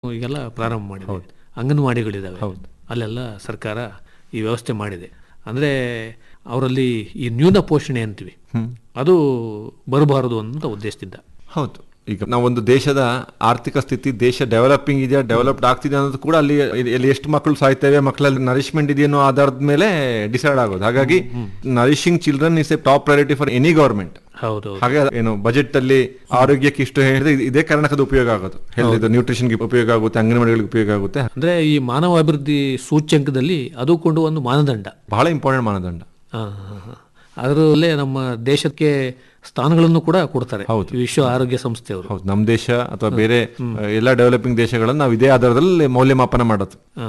ಈಗೆಲ್ಲ ಪ್ರಾರಂಭ ಮಾಡಿದೆ ಅಂಗನವಾಡಿಗಳಿದ್ದಾವೆ ಅಲ್ಲೆಲ್ಲ ಸರ್ಕಾರ ಈ ವ್ಯವಸ್ಥೆ ಮಾಡಿದೆ ಅಂದರೆ ಅವರಲ್ಲಿ ಈ ನ್ಯೂನ ಪೋಷಣೆ ಅಂತೀವಿ ಅದು ಬರಬಾರದು ಅಂತ ಉದ್ದೇಶದಿಂದ ಹೌದು ಈಗ ನಾವೊಂದು ದೇಶದ ಆರ್ಥಿಕ ಸ್ಥಿತಿ ದೇಶ ಡೆವಲಪಿಂಗ್ ಇದೆಯಾ ಡೆವಲಪ್ಡ್ ಆಗ್ತಿದೆ ಅನ್ನೋದು ಕೂಡ ಅಲ್ಲಿ ಇಲ್ಲಿ ಎಷ್ಟು ಮಕ್ಕಳು ಸಾಯ್ತೇವೆ ಮಕ್ಕಳಲ್ಲಿ ನರಿಶ್ಮೆಂಟ್ ಇದೆಯೋ ಆಧಾರದ ಮೇಲೆ ಡಿಸೈಡ್ ಆಗೋದು ಹಾಗಾಗಿ nourishing children is a top priority for any government ಹೌದು ಹಾಗೆ ಏನು ಬಜೆಟ್ ಅಲ್ಲಿ ಆರೋಗ್ಯಕ್ಕೆ ಇಷ್ಟು ಹೇಳಿದ್ರೆ ಇದು- ಇದೇ ಕಾರಣಕ್ಕೆ ಅದು ಉಪಯೋಗ ಆಗೋದು ಹೇಳಿದ್ದು ನ್ಯೂಟ್ರಿಷನ್ಗೆ ಉಪಯೋಗ ಆಗುತ್ತೆ ಅಂಗನವಾಡಿಗಳಿಗೆ ಉಪಯೋಗ ಆಗುತ್ತೆ ಅಂದರೆ ಈ ಮಾನವ ಅಭಿವೃದ್ಧಿ ಸೂಚ್ಯಂಕದಲ್ಲಿ ಅದು ಕೊಂಡು ಒಂದು ಮಾನದಂಡ ಬಹಳ ಇಂಪಾರ್ಟೆಂಟ್ ಮಾನದಂಡ ಆ, ಆ, ಆ. ಅದರಲ್ಲೇ ನಮ್ಮ ದೇಶಕ್ಕೆ ಸ್ಥಾನಗಳನ್ನು ಕೂಡ ಕೊಡ್ತಾರೆ ವಿಶ್ವ ಆರೋಗ್ಯ ಸಂಸ್ಥೆಯವರು ಹೌದು ನಮ್ಮ ದೇಶ ಅಥವಾ ಬೇರೆ ಆ, ಎಲ್ಲ ಡೆವಲಪಿಂಗ್ ದೇಶಗಳನ್ನು ನಾವು ಇದೇ ಆಧಾರದಲ್ಲಿ ಮೌಲ್ಯಮಾಪನ ಮಾಡೋದು ಆ,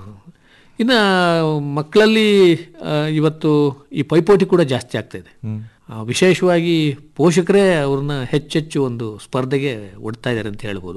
ಇನ್ನು ಮಕ್ಕಳಲ್ಲಿ ಆ, ಇವತ್ತು ಈ ಪೈಪೋಟಿ ಕೂಡ ಜಾಸ್ತಿ ಆಗ್ತಾ ಇದೆ ಆ, ವಿಶೇಷವಾಗಿ ಪೋಷಕರೇ ಅವ್ರನ್ನ ಹೆಚ್ಚೆಚ್ಚು ಒಂದು ಸ್ಪರ್ಧೆಗೆ ಒಡ್ತಾ ಇದ್ದಾರೆ ಅಂತ ಹೇಳ್ಬೋದು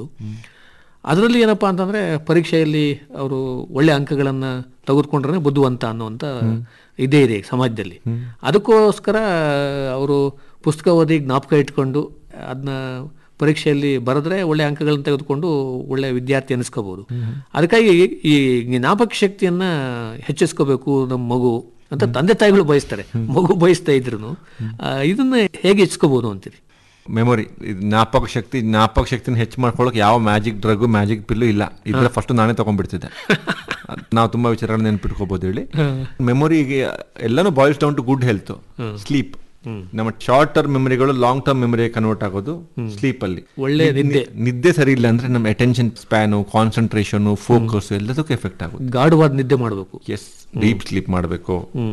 ಅದರಲ್ಲಿ ಏನಪ್ಪ ಅಂತಂದರೆ ಪರೀಕ್ಷೆಯಲ್ಲಿ ಅವರು ಒಳ್ಳೆ ಅಂಕಗಳನ್ನು ತೆಗೆದುಕೊಂಡ್ರೆ ಬುದ್ಧಿವಂತ ಅನ್ನುವಂಥ ಇದೇ ಇದೆ ಈಗ ಸಮಾಜದಲ್ಲಿ ಅದಕ್ಕೋಸ್ಕರ ಅವರು ಪುಸ್ತಕ ಓದಿ ಜ್ಞಾಪಕ ಇಟ್ಕೊಂಡು ಅದನ್ನ ಪರೀಕ್ಷೆಯಲ್ಲಿ ಬರೆದ್ರೆ ಒಳ್ಳೆ ಅಂಕಗಳನ್ನು ತೆಗೆದುಕೊಂಡು ಒಳ್ಳೆ ವಿದ್ಯಾರ್ಥಿ ಅನ್ನಿಸ್ಕೋಬಹುದು ಅದಕ್ಕಾಗಿ ಈ ಜ್ಞಾಪಕ ಶಕ್ತಿಯನ್ನ ಹೆಚ್ಚಿಸ್ಕೋಬೇಕು ನಮ್ಮ ಮಗು ಅಂತ ತಂದೆ ತಾಯಿಗಳು ಬಯಸ್ತಾರೆ ಮಗು ಬಯಸ್ತಾ ಇದ್ರು ಇದನ್ನ ಹೇಗೆ ಹೆಚ್ಚಿಸ್ಕೋಬಹುದು ಅಂತೀರಿ ಮೆಮೊರಿ ಜ್ಞಾಪಕ ಶಕ್ತಿ ಜ್ಞಾಪಕ ಶಕ್ತಿನ ಹೆಚ್ಚು ಮಾಡ್ಕೊಳ್ಳೋಕೆ ಯಾವ ಮ್ಯಾಜಿಕ್ ಡ್ರಗ್ ಮ್ಯಾಜಿಕ್ ಪಿಲ್ಲು ಇಲ್ಲ ಇದ್ರೆ ಫಸ್ಟ್ ನಾನೇ ತಗೊಂಡ್ಬಿಡ್ತಿದ್ದೆ ಅದ್ ನಾವು ತುಂಬಾ ವಿಚಾರಗಳನ್ನ ನೆನ್ಪಿಟ್ಕೋಬಹುದು ಹೇಳಿ ಮೆಮೊರಿಗೆ ಎಲ್ಲಾನು boils down to good health sleep ನಮ್ಮ ಶಾರ್ಟ್ ಟರ್ಮ್ ಮೆಮೊರಿಗಳು ಲಾಂಗ್ ಟರ್ಮ್ ಮೆಮೊರಿ ಕನ್ವರ್ಟ್ ಆಗೋದು ಸ್ಲೀಪ್ ಅಲ್ಲಿ ಒಳ್ಳೆ ನಿದ್ದೆ ನಿದ್ದೆ ಸರಿ ಇಲ್ಲ ಅಂದ್ರೆ ನಮ್ಮ ಅಟೆನ್ಷನ್ ಸ್ಪ್ಯಾನು ಕಾನ್ಸಂಟ್ರೇಷನ್ ಫೋಕಸ್ ಎಲ್ಲದಕ್ಕೂ ಎಫೆಕ್ಟ್ ಆಗುತ್ತೆ ಗಾಢವಾದ ನಿದ್ದೆ ಮಾಡಬೇಕು ಎಸ್ ಡೀಪ್ ಸ್ಲೀಪ್ ಮಾಡಬೇಕು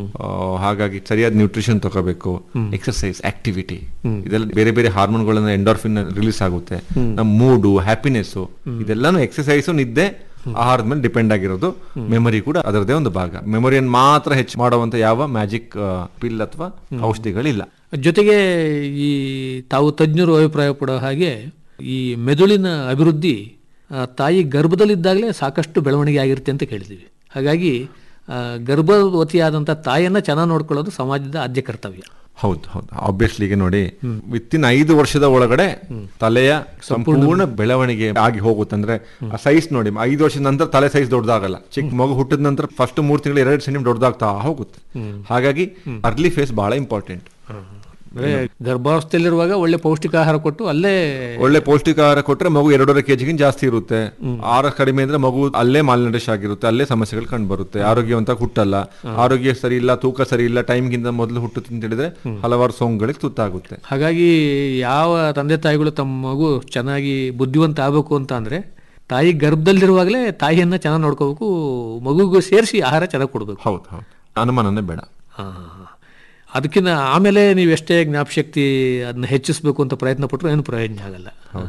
ಹಾಗಾಗಿ ಸರಿಯಾದ ನ್ಯೂಟ್ರಿಷನ್ ತಗೋಬೇಕು ಎಕ್ಸರ್ಸೈಸ್ ಆಕ್ಟಿವಿಟಿ ಇದೆಲ್ಲ ಬೇರೆ ಬೇರೆ ಹಾರ್ಮೋನ್ಗಳನ್ನ ಎಂಡೋರ್ಫಿನ್ ರಿಲೀಸ್ ಆಗುತ್ತೆ ನಮ್ಮ ಮೂಡು ಹ್ಯಾಪಿನೆಸ್ ಇದೆಲ್ಲಾನು ಎಕ್ಸರ್ಸೈಸ್ ನಿದ್ದೆ ಆಹಾರದ ಮೇಲೆ ಡಿಪೆಂಡ್ ಆಗಿರೋದು ಮೆಮೊರಿ ಕೂಡ ಅದರದೇ ಒಂದು ಭಾಗ ಮೆಮೊರಿಯನ್ನು ಮಾತ್ರ ಹೆಚ್ಚು ಮಾಡುವಂತ ಯಾವ ಮ್ಯಾಜಿಕ್ ಪಿಲ್ ಅಥವಾ ಔಷಧಿಗಳಿಲ್ಲ ಜೊತೆಗೆ ಈ ತಾವು ತಜ್ಞರು ಅಭಿಪ್ರಾಯ ಪಡೋ ಹಾಗೆ ಈ ಮೆದುಳಿನ ಅಭಿವೃದ್ಧಿ ಆ, ತಾಯಿ ಗರ್ಭದಲ್ಲಿದ್ದಾಗಲೇ ಸಾಕಷ್ಟು ಬೆಳವಣಿಗೆ ಆಗಿರುತ್ತೆ ಅಂತ ಕೇಳಿದ್ದೀವಿ ಹಾಗಾಗಿ ಆ, ಗರ್ಭವತಿಯಾದಂಥ ತಾಯಿಯನ್ನ ಚೆನ್ನಾಗಿ ನೋಡ್ಕೊಳ್ಳೋದು ಸಮಾಜದ ಆದ್ಯ ಕರ್ತವ್ಯ ಹೌದು ಹೌದು ಆಬ್ವಿಯಸ್ಲಿ ಈಗ ನೋಡಿ ವಿತಿನ್ ಐದು ವರ್ಷದ ಒಳಗಡೆ ತಲೆಯ ಸಂಪೂರ್ಣ ಬೆಳವಣಿಗೆ ಆಗಿ ಹೋಗುತ್ತೆ ಅಂದ್ರೆ ಆ ಸೈಜ್ ನೋಡಿ ಐದು ವರ್ಷದ ನಂತರ ತಲೆ ಸೈಜ್ ದೊಡ್ಡದಾಗಲ್ಲ ಚಿಕ್ಕ ಮಗು ಹುಟ್ಟಿದ ನಂತರ ಫಸ್ಟ್ ಮೂರು ತಿಂಗಳು ಎರಡು ಸೆಂಟಿಮೀಟರ್ ದೊಡ್ಡದಾಗ್ತಾ ಹೋಗುತ್ತೆ ಹಾಗಾಗಿ ಅರ್ಲಿ ಫೇಸ್ ಬಹಳ ಇಂಪಾರ್ಟೆಂಟ್ ಅಂದ್ರೆ ಗರ್ಭಾವಸ್ಥೆಯಲ್ಲಿರುವಾಗ ಒಳ್ಳೆ ಪೌಷ್ಟಿಕ ಆಹಾರ ಕೊಟ್ಟು ಅಲ್ಲೇ ಒಳ್ಳೆ ಪೌಷ್ಟಿಕ ಆಹಾರ ಕೊಟ್ರೆ ಮಗು ಎರಡೂವರೆ ಕೆಜಿಗಿಂತ ಜಾಸ್ತಿ ಇರುತ್ತೆ ಆಹಾರ ಕಡಿಮೆ ಅಂದ್ರೆ ಮಗು ಅಲ್ಲೇ ಮಾಲ್ನರಿಶ್ ಆಗಿರುತ್ತೆ ಅಲ್ಲೇ ಸಮಸ್ಯೆಗಳು ಕಂಡು ಬರುತ್ತೆ ಆರೋಗ್ಯವಂತ ಹುಟ್ಟಲ್ಲ ಆರೋಗ್ಯ ಸರಿ ಇಲ್ಲ ತೂಕ ಸರಿ ಇಲ್ಲ ಟೈಮ್ಗಿಂತ ಮೊದಲು ಹುಟ್ಟುತ್ತೆ ಅಂತ ಹೇಳಿದ್ರೆ ಹಲವಾರು ಸೋಂಕುಗಳಿಗೆ ತುತ್ತಾಗುತ್ತೆ ಹಾಗಾಗಿ ಯಾವ ತಂದೆ ತಾಯಿಗಳು ತಮ್ಮ ಮಗು ಚೆನ್ನಾಗಿ ಬುದ್ಧಿವಂತ ಆಗಬೇಕು ಅಂತ ಅಂದ್ರೆ ತಾಯಿ ಗರ್ಭದಲ್ಲಿರುವಾಗಲೇ ತಾಯಿಯನ್ನ ಚೆನ್ನಾಗಿ ನೋಡ್ಕೋಬೇಕು ಮಗುಗೂ ಸೇರಿಸಿ ಆಹಾರ ಚೆನ್ನಾಗಿ ಕೊಡಬೇಕು ಹೌದು ಹೌದು ಅನುಮಾನನೇ ಬೇಡ ಅದಕ್ಕಿಂತ ಆಮೇಲೆ ನೀವು ಎಷ್ಟೇ ಜ್ಞಾಪಶಕ್ತಿ ಅದನ್ನ ಹೆಚ್ಚಿಸಬೇಕು ಅಂತ ಪ್ರಯತ್ನ ಪಟ್ಟರು ಏನು ಪ್ರಯೋಜನ ಆಗಲ್ಲ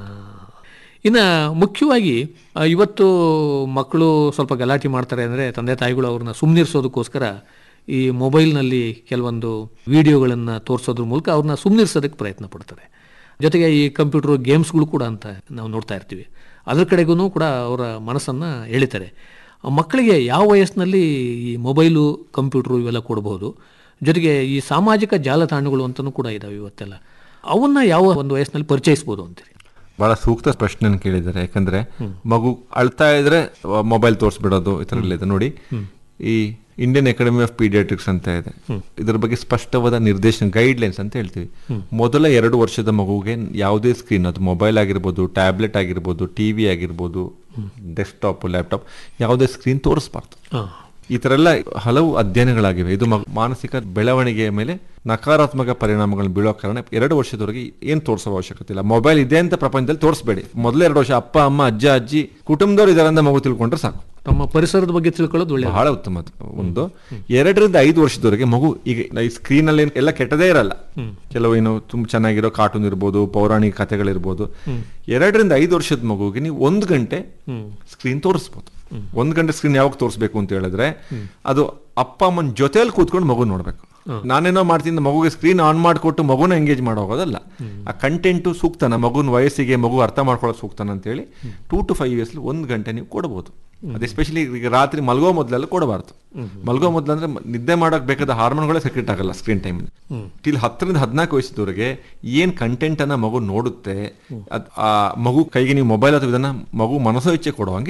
ಇನ್ನು ಮುಖ್ಯವಾಗಿ ಆ, ಇವತ್ತು ಮಕ್ಕಳು ಸ್ವಲ್ಪ ಗಲಾಟೆ ಮಾಡ್ತಾರೆ ಅಂದರೆ ತಂದೆ ತಾಯಿಗಳು ಅವ್ರನ್ನ ಸುಮ್ಮನಿರಿಸೋದಕ್ಕೋಸ್ಕರ ಈ ಮೊಬೈಲ್ನಲ್ಲಿ ಕೆಲವೊಂದು ವಿಡಿಯೋಗಳನ್ನು ತೋರಿಸೋದ್ರ ಮೂಲಕ ಅವ್ರನ್ನ ಸುಮ್ಮನಿರಿಸೋದಕ್ಕೆ ಪ್ರಯತ್ನ ಪಡ್ತಾರೆ ಜೊತೆಗೆ ಈ ಕಂಪ್ಯೂಟರ್ ಗೇಮ್ಸ್ಗಳು ಕೂಡ ಅಂತ ನಾವು ನೋಡ್ತಾ ಇರ್ತೀವಿ ಅದ್ರ ಕಡೆಗೂ ಕೂಡ ಅವರ ಮನಸ್ಸನ್ನು ಎಳಿತಾರೆ ಆ ಮಕ್ಕಳಿಗೆ ಯಾವ ವಯಸ್ಸಿನಲ್ಲಿ ಈ ಮೊಬೈಲು ಕಂಪ್ಯೂಟ್ರು ಇವೆಲ್ಲ ಕೊಡಬಹುದು ಜೊತೆಗೆ ಈ ಸಾಮಾಜಿಕ ಜಾಲತಾಣಗಳು ಅಂತಲೂ ಕೂಡ ಇದಾವೆ ಇವತ್ತೆಲ್ಲ ಅವನ್ನ ಯಾವ ಒಂದು ವಯಸ್ಸಿನಲ್ಲಿ ಪರಿಚಯಿಸ್ಬೋದು ಅಂತೀರಿ ಬಹಳ ಸೂಕ್ತ ಪ್ರಶ್ನೆ ಕೇಳಿದ್ದಾರೆ ಯಾಕಂದ್ರೆ ಮಗು ಅಳ್ತಾ ಇದ್ರೆ ಮೊಬೈಲ್ ತೋರಿಸ್ಬಿಡೋದು ಈ ತರ ಎಲ್ಲ ಇದೆ ನೋಡಿ ಈ ಇಂಡಿಯನ್ ಅಕಾಡೆಮಿ ಆಫ್ ಪೀಡಿಯಾಟ್ರಿಕ್ಸ್ ಅಂತ ಇದೆ ಇದ್ರ ಬಗ್ಗೆ ಸ್ಪಷ್ಟವಾದ ನಿರ್ದೇಶನ ಗೈಡ್ ಲೈನ್ಸ್ ಅಂತ ಹೇಳ್ತೀವಿ ಮೊದಲ ಎರಡು ವರ್ಷದ ಮಗುವಿಗೆ ಯಾವುದೇ ಸ್ಕ್ರೀನ್ ಅದು ಮೊಬೈಲ್ ಆಗಿರ್ಬೋದು ಟ್ಯಾಬ್ಲೆಟ್ ಆಗಿರ್ಬೋದು ಟಿವಿ ಆಗಿರ್ಬೋದು ಡೆಸ್ಕ್ಟಾಪ್ ಲ್ಯಾಪ್ಟಾಪ್ ಯಾವುದೇ ಸ್ಕ್ರೀನ್ ತೋರಿಸ್ಬಾರ್ದು ಈ ತರ ಎಲ್ಲ ಹಲವು ಅಧ್ಯಯನಗಳಾಗಿವೆ ಇದು ಮಗು ಮಾನಸಿಕ ಬೆಳವಣಿಗೆಯ ಮೇಲೆ ನಕಾರಾತ್ಮಕ ಪರಿಣಾಮಗಳನ್ನು ಬೀಳೋ ಕಾರಣ ಎರಡು ವರ್ಷದವರೆಗೆ ಏನ್ ತೋರಿಸೋ ಅವಶ್ಯಕತೆ ಇಲ್ಲ ಮೊಬೈಲ್ ಇದೆ ಅಂತ ಪ್ರಪಂಚದಲ್ಲಿ ತೋರಿಸಬೇಡಿ ಮೊದಲ ಎರಡು ವರ್ಷ ಅಪ್ಪ ಅಮ್ಮ ಅಜ್ಜ ಅಜ್ಜಿ ಕುಟುಂಬದವ್ರು ಇದರಿಂದ ಮಗು ತಿಳ್ಕೊಂಡ್ರೆ ಸಾಕು ತಮ್ಮ ಪರಿಸರದ ಬಗ್ಗೆ ತಿಳ್ಕೊಳ್ಳೋದು ಒಳ್ಳೆ ಬಹಳ ಉತ್ತಮ ಅದು. ಒಂದು ಎರಡರಿಂದ ಐದು ವರ್ಷದವರೆಗೆ ಮಗು ಈಗ ಈ ಸ್ಕ್ರೀನ್ ಅಲ್ಲಿ ಎಲ್ಲ ಕೆಟ್ಟದೇ ಇರಲ್ಲ ಕೆಲವು ಏನು ತುಂಬಾ ಚೆನ್ನಾಗಿರೋ ಕಾರ್ಟೂನ್ ಇರ್ಬೋದು ಪೌರಾಣಿಕ ಕಥೆಗಳಿರ್ಬೋದು ಎರಡರಿಂದ ಐದು ವರ್ಷದ ಮಗುವಿಗೆ ನೀವು ಒಂದು ಗಂಟೆ ಸ್ಕ್ರೀನ್ ತೋರಿಸ್ಬೋದು ಒಂದ್ ಗಂಟೆ ಸ್ಕ್ರೀನ್ ಯಾವಾಗ ತೋರಿಸ್ಬೇಕು ಅಂತ ಹೇಳಿದ್ರೆ ಅದು ಅಪ್ಪ ಅಮ್ಮನ ಜೊತೆಯಲ್ಲಿ ಕೂತ್ಕೊಂಡು ಮಗು ನೋಡ್ಬೇಕು ನಾನೇನೋ ಮಾಡ್ತೀನಿ ಮಗುಗೆ ಸ್ಕ್ರೀನ್ ಆನ್ ಮಾಡಿಕೊಟ್ಟು ಮಗುನ ಎಂಗೇಜ್ ಮಾಡೋಗೋದಲ್ಲ ಆ ಕಂಟೆಂಟು ಸೂಕ್ತನ ಮಗುನ ವಯಸ್ಸಿಗೆ ಮಗು ಅರ್ಥ ಮಾಡ್ಕೊಳ್ಳೋದು ಸೂಕ್ತನ ಅಂತೇಳಿ ಟೂ ಟು ಫೈವ್ ಇಯರ್ಸ್ ಒಂದು ಗಂಟೆ ನೀವು ಕೊಡಬಹುದು ಅದು ಎಸ್ಪೆಷಲಿ ಈಗ ರಾತ್ರಿ ಮಲ್ಗೋ ಮೊದಲೆಲ್ಲ ಕೊಡಬಾರ್ದು ಮಲ್ಗೋ ಮೊದಲು ಅಂದ್ರೆ ಮ- ನಿದ್ದೆ ಮಾಡಕ್ ಬೇಕಾದ ಹಾರ್ಮೋನ್ಗಳೇ ಸೆಕ್ರೆಟ್ ಆಗಲ್ಲ ಸ್ಕ್ರೀನ್ ಟೈಮ್ ಟಿಲ್ ಹತ್ತರಿಂದ ಹದಿನಾಲ್ಕು ವಯಸ್ಸದವರೆಗೆ ಏನ್ ಕಂಟೆಂಟ್ ಅನ್ನ ಮಗು ನೋಡುತ್ತೆ ಅದ್- ಆ ಮಗು ಕೈಗೆ ನೀವು ಮೊಬೈಲ್ ಅಥವಾ ಇದನ್ನ ಮಗು ಮನಸ್ಸೋ ಇಚ್ಛೆ ಕೊಡುವಂಗೆ